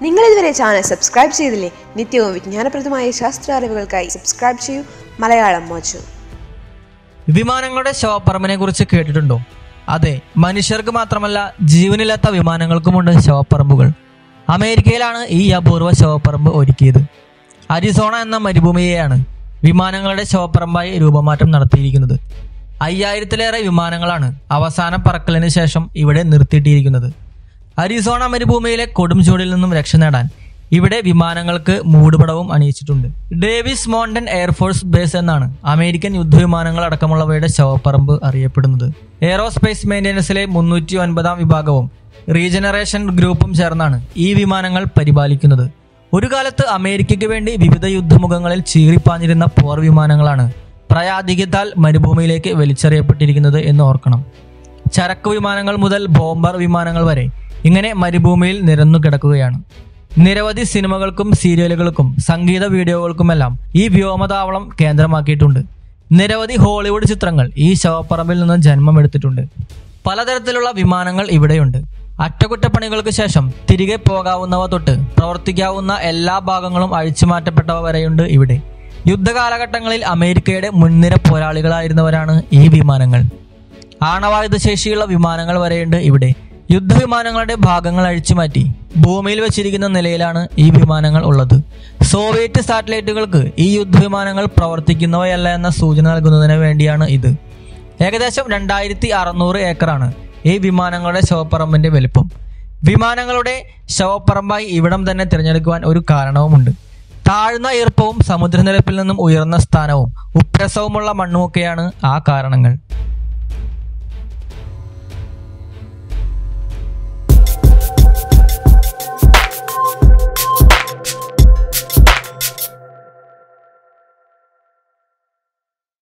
നിങ്ങൾ ഇതുവരെ channel subscribe ചെയ്തില്ലേ നിത്യവും വിജ്ഞാനപ്രദമായ ശാസ്ത്ര അറിവുകൾക്കായി സബ്സ്ക്രൈബ് ചെയ്യൂ മലയാളം മോച്ചു വിമാനങ്ങളുടെ ശവപ്പറമ്പിനെ കുറിച്ച് കേട്ടിട്ടുണ്ടോ അതെ മനുഷ്യർക്ക് മാത്രമല്ല ജീവനില്ലാത്ത വിമാനങ്ങൾക്കുമുണ്ട് ശവപ്പറമ്പുകൾ അമേരിക്കയിലാണ് ഈ അപൂർവ ശവപ്പറമ്പ് ഒരുക്കിയത് അരിസോണ എന്ന മരുഭൂമിയെയാണ് വിമാനങ്ങളുടെ ശവപ്പറമ്പായി രൂപമാറ്റം നടത്തിയിരിക്കുന്നത് അയ്യായിരത്തിലേറെ വിമാനങ്ങളാണ് അവസാന പറക്കലിന് ശേഷം ഇവിടെ നിർത്തിയിട്ടിരിക്കുന്നത് അരിസോണ മരുഭൂമിയിലെ കൊടും ചൂടിൽ നിന്നും രക്ഷ നേടാൻ ഇവിടെ വിമാനങ്ങൾക്ക് മൂടുപടവും അണിയിച്ചിട്ടുണ്ട് ഡേവിസ് മോണ്ടൻ എയർഫോഴ്സ് ബേസ് എന്നാണ് അമേരിക്കൻ യുദ്ധവിമാനങ്ങൾ അടക്കമുള്ളവയുടെ ശവപ്പറമ്പ് അറിയപ്പെടുന്നത് എയറോസ്പേസ് മെയിൻ്റനൻസിലെ മുന്നൂറ്റി ഒൻപതാം വിഭാഗവും റീജനറേഷൻ ഗ്രൂപ്പും ചേർന്നാണ് ഈ വിമാനങ്ങൾ പരിപാലിക്കുന്നത് ഒരു കാലത്ത് അമേരിക്കയ്ക്ക് വേണ്ടി വിവിധ യുദ്ധമുഖങ്ങളിൽ ചീറിപ്പാഞ്ഞിരുന്ന പോർ വിമാനങ്ങളാണ് പ്രയാധികത്താൽ മരുഭൂമിയിലേക്ക് വലിച്ചെറിയപ്പെട്ടിരിക്കുന്നത് എന്ന് ഓർക്കണം ചരക്ക് വിമാനങ്ങൾ മുതൽ ബോംബർ വിമാനങ്ങൾ വരെ ഇങ്ങനെ മരുഭൂമിയിൽ നിരന്നു കിടക്കുകയാണ് നിരവധി സിനിമകൾക്കും സീരിയലുകൾക്കും സംഗീത വീഡിയോകൾക്കുമെല്ലാം ഈ വ്യോമതാവളം കേന്ദ്രമാക്കിയിട്ടുണ്ട് നിരവധി ഹോളിവുഡ് ചിത്രങ്ങൾ ഈ ശവപ്പറമ്പിൽ നിന്ന് ജന്മമെടുത്തിട്ടുണ്ട് പലതരത്തിലുള്ള വിമാനങ്ങൾ ഇവിടെയുണ്ട് അറ്റകുറ്റപ്പണികൾക്ക് ശേഷം തിരികെ പോകാവുന്നവ തൊട്ട് പ്രവർത്തിക്കാവുന്ന എല്ലാ ഭാഗങ്ങളും അഴിച്ചുമാറ്റപ്പെട്ടവ വരെയുണ്ട് ഇവിടെ യുദ്ധകാലഘട്ടങ്ങളിൽ അമേരിക്കയുടെ മുൻനിര പോരാളികളായിരുന്നവരാണ് ഈ വിമാനങ്ങൾ ആണവായുധ ശേഷിയുള്ള വിമാനങ്ങൾ വരെയുണ്ട് ഇവിടെ യുദ്ധവിമാനങ്ങളുടെ ഭാഗങ്ങൾ അഴിച്ചുമാറ്റി ഭൂമിയിൽ വെച്ചിരിക്കുന്ന നിലയിലാണ് ഈ വിമാനങ്ങൾ ഉള്ളത് സോവിയറ്റ് സാറ്റലൈറ്റുകൾക്ക് ഈ യുദ്ധവിമാനങ്ങൾ പ്രവർത്തിക്കുന്നവയല്ല എന്ന സൂചന നൽകുന്നതിന് വേണ്ടിയാണ് ഇത് ഏകദേശം രണ്ടായിരത്തി അറുന്നൂറ് ഏക്കറാണ് ഈ വിമാനങ്ങളുടെ ശവപ്പറമ്പിന്റെ വലിപ്പം വിമാനങ്ങളുടെ ശവപ്പറമ്പായി ഇവിടം തന്നെ തിരഞ്ഞെടുക്കുവാൻ ഒരു കാരണവുമുണ്ട് താഴ്ന്ന ഈർപ്പവും സമുദ്രനിരപ്പിൽ നിന്നും ഉയർന്ന സ്ഥാനവും ഉപ്രസവുമുള്ള മണ്ണുമൊക്കെയാണ് ആ കാരണങ്ങൾ